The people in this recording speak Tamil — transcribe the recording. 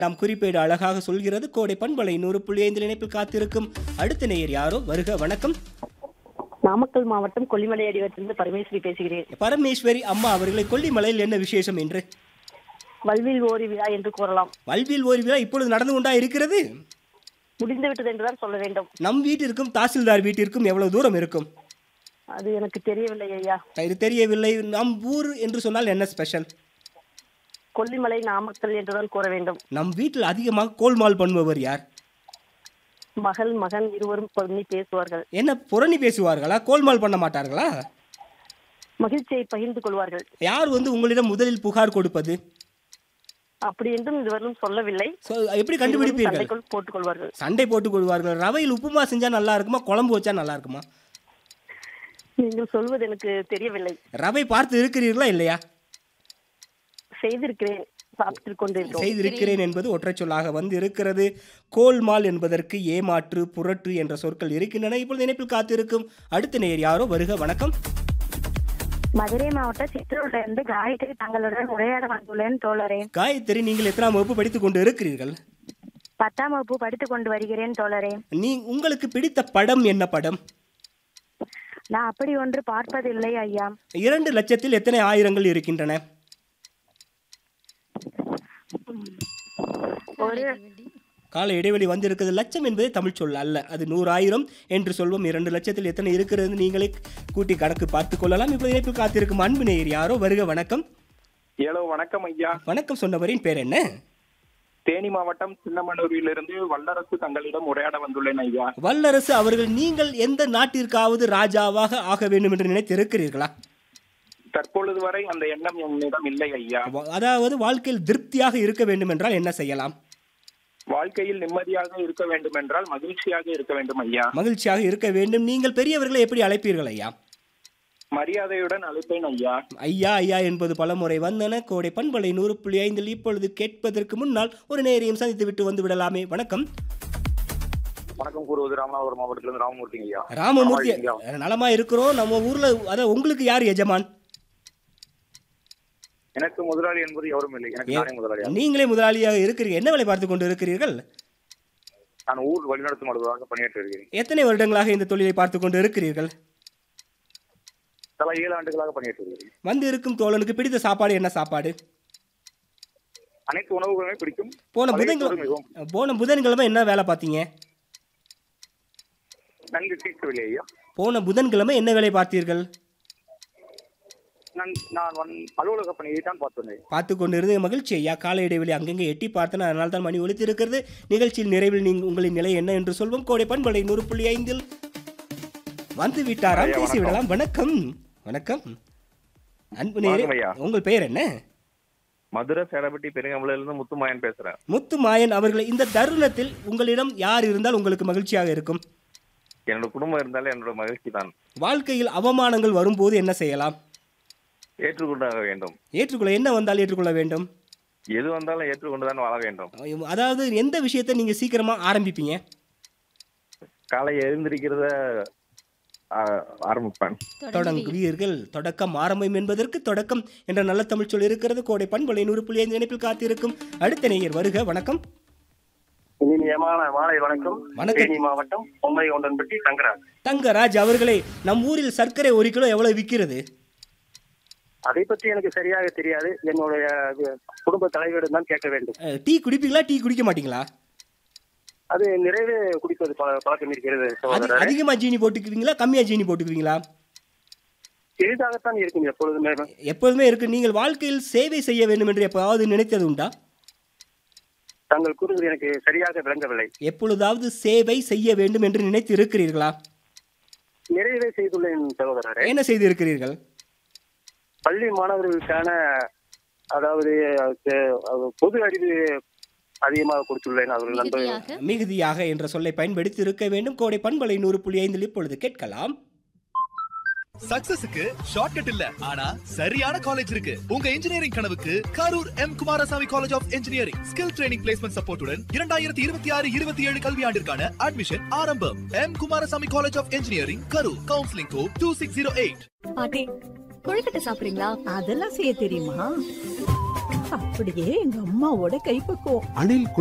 நாம் குறிப்பேடு அழகாக சொல்கிறது கோடை பண்பலை நூறு புள்ளி ஐந்து இணைப்பில் காத்திருக்கும் அடுத்த நேயர் யாரோ வருக வணக்கம் நாமக்கல் மாவட்டம் கொல்லிமலை அடிவத்திலிருந்து பரமேஸ்வரி பேசுகிறேன் பரமேஸ்வரி அம்மா அவர்களை கொல்லிமலையில் என்ன விசேஷம் என்று வல்வில் ஓரி விழா என்று கூறலாம் வல்வில் ஓரி விழா இப்பொழுது நடந்து கொண்டா இருக்கிறது முடிந்து விட்டது என்றுதான் சொல்ல வேண்டும் நம் வீட்டிற்கும் தாசில்தார் வீட்டிற்கும் எவ்வளவு தூரம் இருக்கும் அது எனக்கு தெரியவில்லை ஐயா இது தெரியவில்லை நம் ஊர் என்று சொன்னால் என்ன ஸ்பெஷல் கொல்லிமலை நாமக்கல் என்றுதான் கூற வேண்டும் நம் வீட்டில் அதிகமாக கோல்மால் பண்ணுபவர் யார் மகள் மகன் இருவரும் பண்ணி பேசுவார்கள் என்ன புரணி பேசுவார்களா கோல்மால் பண்ண மாட்டார்களா மகிழ்ச்சியை பகிர்ந்து கொள்வார்கள் யார் வந்து உங்களிடம் முதலில் புகார் கொடுப்பது அப்படி என்றும் இதுவரையும் சொல்லவில்லை So, எப்படி கண்டுபிடிப்பீர்கள் சண்டைக்குள் போட்டுக் கொள்வார்கள் சண்டை போட்டுக் கொள்வார்கள் ரவையில் உப்புமா செஞ்சா நல்லா இருக்குமா குழம்பு வச்சா நல்லா இருக்குமா நீங்கள் சொல்வது எனக்கு தெரியவில்லை ரவை பார்த்து இருக்கிறீர்களா இல்லையா செய்திருக்கிறேன் சாப்பிட்டு கொண்டிருக்கிறோம் செய்திருக்கிறேன் என்பது ஒற்றை சொல்லாக வந்து இருக்கிறது கோல்மால் என்பதற்கு ஏமாற்று புரட்டு என்ற சொற்கள் இருக்கின்றன இப்பொழுது இணைப்பில் காத்திருக்கும் அடுத்த நேர் யாரோ வருக வணக்கம் மதுரை மாவட்ட சித்தூர்ல இருந்து காயத்ரி தங்களுடன் உரையாட வந்துள்ளேன் தோழரே காயத்ரி நீங்கள் எத்தனாம் வகுப்பு படித்துக் கொண்டு இருக்கிறீர்கள் பத்தாம் வகுப்பு படித்துக் கொண்டு வருகிறேன் தோழரே நீ உங்களுக்கு பிடித்த படம் என்ன படம் நான் அப்படி ஒன்று பார்ப்பதில்லை ஐயா இரண்டு லட்சத்தில் எத்தனை ஆயிரங்கள் இருக்கின்றன ஒரு கால இடைவெளி வந்திருக்கிறது லட்சம் என்பது தமிழ் சொல் அல்ல அது நூறாயிரம் என்று சொல்வோம் இரண்டு லட்சத்தில் எத்தனை இருக்கிறது நீங்களே கூட்டி கணக்கு பார்த்துக் கொள்ளலாம் இப்போ இணைப்பில் காத்திருக்கும் அன்பு நேயர் யாரோ வருக வணக்கம் ஹலோ வணக்கம் ஐயா வணக்கம் சொன்னவரின் பேர் என்ன தேனி மாவட்டம் சின்னமனூரிலிருந்து வல்லரசு தங்களிடம் உரையாட வந்துள்ளேன் ஐயா வல்லரசு அவர்கள் நீங்கள் எந்த நாட்டிற்காவது ராஜாவாக ஆக வேண்டும் என்று நினைத்திருக்கிறீர்களா தற்பொழுது வரை அந்த எண்ணம் என்னிடம் இல்லை ஐயா வ- அதாவது வாழ்க்கையில் திருப்தியாக இருக்க வேண்டும் என்றால் என்ன செய்யலாம் வாழ்க்கையில் நிம்மதியாக இருக்க வேண்டும் என்றால் மகிழ்ச்சியாக இருக்க வேண்டும் ஐயா மகிழ்ச்சியாக இருக்க வேண்டும் நீங்கள் பெரியவர்களை எப்படி அழைப்பீர்கள் ஐயா மரியாதையுடன் அழைப்பேன் ஐயா ஐயா ஐயா என்பது பலமுறை வந்தன கோடை பண்பலை நூறு புள்ளி ஐந்தில் இப்பொழுது கேட்பதற்கு முன்னால் ஒரு நேரையும் சந்தித்து விட்டு வந்து விடலாமே வணக்கம் வணக்கம் கூறுவது ராமநாதபுரம் மாவட்டத்திலிருந்து ராமமூர்த்திங்க ஐயா ராமமூர்த்தி ஐயா. நலமா இருக்கிறோம் நம்ம ஊர்ல அதான் உங்களுக்கு யார் எஜமான் எனக்கு முதலாளி என்பது எவரும் இல்லை எனக்கு நானே முதலாளியா நீங்களே முதலாளியாக இருக்கிறீர்கள் என்ன வேலை பார்த்து கொண்டு இருக்கிறீர்கள் நான் ஊர் வழிநடத்தும் அலுவலராக பணியாற்றி வருகிறேன் எத்தனை வருடங்களாக இந்த தொழிலை பார்த்து கொண்டு இருக்கிறீர்கள் தலா ஏழு ஆண்டுகளாக பணியாற்றி வருகிறேன் வந்து இருக்கும் தோழனுக்கு பிடித்த சாப்பாடு என்ன சாப்பாடு அனைத்து உணவுகளுமே பிடிக்கும் போன பழைய புதன்கிழமை சோறு மிகவும் போன புதன்கிழமை என்ன வேலை பார்த்தீங்க நன்கு கேட்கவில்லை ஐயா போன புதன்கிழமை என்ன வேலை பார்த்தீர்கள் நான் நான் வந் அலுவலக பணியை தான் பார்த்துள்ளேன் பார்த்து கொண்டிருந்த மகிழ்ச்சி ஐயா கால இடைவெளி அங்கங்கே எட்டி பார்த்தேன் அதனால தான் மணி ஒலித்து இருக்கிறது நிகழ்ச்சியில் நிறைவில் நீங்கள் உங்களின் நிலை என்ன என்று சொல்வோம் கோடை பண்பலை நூறு புள்ளி ஐந்தில் வந்து விட்டாராம் ஐயா, பேசி விடலாம் வணக்கம் வணக்கம் அன்பு நேரே வணக்கம் ஐயா. உங்கள் பெயர் என்ன மதுரை சேலப்பட்டி பெருங்கமலையிலிருந்து முத்துமாயன் பேசுறேன் முத்து மாயன் அவர்கள் இந்த தருணத்தில் உங்களிடம் யார் இருந்தால் உங்களுக்கு மகிழ்ச்சியாக இருக்கும் என்னோட குடும்பம் இருந்தாலே என்னோட மகிழ்ச்சி தான் வாழ்க்கையில் அவமானங்கள் வரும்போது என்ன செய்யலாம் ஏற்றுக்கொண்டாக வேண்டும் ஏற்றுக்கொள்ள என்ன வந்தால் ஏற்றுக்கொள்ள வேண்டும் எது வந்தாலும் ஏற்றுக்கொண்டுதான் வாழ வேண்டும் அதாவது எந்த விஷயத்தை நீங்க சீக்கிரமா ஆரம்பிப்பீங்க காலை எழுந்திருக்கிறத ஆ, ஆரம்பிப்பேன் தொடங்குவீர்கள் தொடக்கம் ஆரம்பம் என்பதற்கு தொடக்கம் என்ற நல்ல தமிழ் சொல் இருக்கிறது கோடை பண்பலை நூறு புள்ளி ஐந்து இணைப்பில் காத்திருக்கும் அடுத்த நேயர் வருக வணக்கம் இனிமையமான மாலை வணக்கம் வணக்கம். தேனி மாவட்டம் பொம்மை ஒன்றன்பட்டி தங்கராஜ் தங்கராஜ் அவர்களே நம் ஊரில் சர்க்கரை ஒரு கிலோ எவ்வளவு விற்கிறது அதை பற்றி எனக்கு சரியாக தெரியாது என்னுடைய இது, குடும்ப தலைவரிடம் தான் கேட்க வேண்டும் அஹ், டீ குடிப்பீங்களா டீ குடிக்க மாட்டீங்களா அது நிறைவே குடிப்பது பழ- பழக்கம் இருக்கிறது அது சகோதரர் அதிகமா ஜீனி போட்டுக்குவீங்களா கம்மியா ஜீனி போட்டுக்குவீங்களா எளிதாகத்தான் இருக்கும் எப்பொழுதுமே எப்போதுமே இருக்கு நீங்கள் வாழ்க்கையில் சேவை செய்ய வேண்டும் என்று எப்போதாவது நினைத்தது உண்டா தங்கள் கூறுவது எனக்கு சரியாக விளங்கவில்லை எப்பொழுதாவது சேவை செய்ய வேண்டும் என்று நினைத்து இருக்கிறீர்களா நிறைவே செய்துள்ளேன் சகோதரரே என்ன செய்து இருக்கிறீர்கள் பள்ளி மாணவர்களுக்கான அதாவது அஹ், பொது அறிவு அதிகமாக கொடுத்துள்ளேன் அவர்கள் நண்பர்கள் மிகுதியாக மிகுதியாக என்ற சொல்லை பயன்படுத்தி இருக்க வேண்டும் கோடை பண்பலை நூறு புள்ளி ஐந்தில் இப்பொழுது கேட்கலாம் சக்சஸுக்கு ஷார்ட்கட் இல்ல ஆனா சரியான காலேஜ் இருக்கு உங்க இன்ஜினியரிங் கனவுக்கு Karur M Kumarasamy college of engineering skill training placement சப்போர்ட்டுடன் இரண்டாயிரத்தி இருபத்தி ஆறு இருபத்தி ஏழு கல்வியாண்டிற்கான அட்மிஷன் ஆரம்பம் M Kumarasamy college of engineering Karur counselling code two six zero eight பாட்டி கொழுக்கட்டை சாப்பிடுறீங்களா அதெல்லாம் செய்ய தெரியுமா அப்படியே எங்க அம்மாவோட கைப்பக்குவம் அணில்